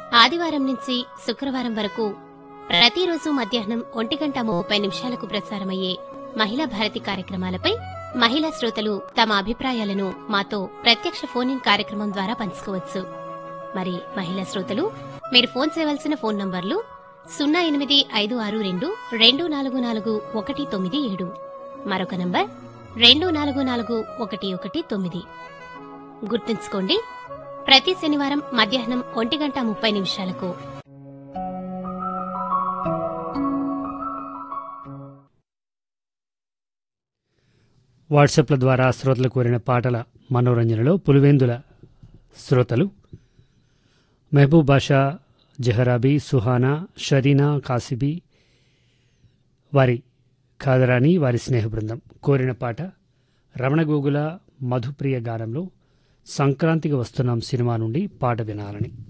ఆదివారం నుంచి శుక్రవారం వరకు ప్రతిరోజు మధ్యాహ్నం ఒంటి గంట ముప్పై నిమిషాలకు ప్రసారమయ్యే మహిళా భారతి కార్యక్రమాలపై మహిళా శ్రోతలు తమ అభిప్రాయాలను మాతో ప్రత్యక్ష ఫోన్ ఇన్ కార్యక్రమం ద్వారా పంచుకోవచ్చు మరి మహిళా శ్రోతలు మీరు ఫోన్ చేయవలసిన ఫోన్ నంబర్లు సున్నా ఎనిమిది ఐదు ఆరు రెండు రెండు నాలుగు నాలుగు ఒకటి తొమ్మిది ఏడు మరొక నంబర్ రెండు నాలుగు నాలుగు ఒకటి ఒకటి తొమ్మిది గుర్తుంచుకోండి ప్రతి శనివారం మధ్యాహ్నం ఒంటి గంట ముప్పై నిమిషాలకు వాట్సాప్ల ద్వారా శ్రోతలు కోరిన పాటల మనోరంజనలో పులివెందుల శ్రోతలు మహబూబ్ బాషా జహరాబీ సుహానా షరీనా కాసిబీ వారి ఖాదరాని వారి స్నేహ బృందం కోరిన పాట రమణగోగుల మధుప్రియ గానంలో సంక్రాంతికి వస్తున్నాం సినిమా నుండి పాట వినాలని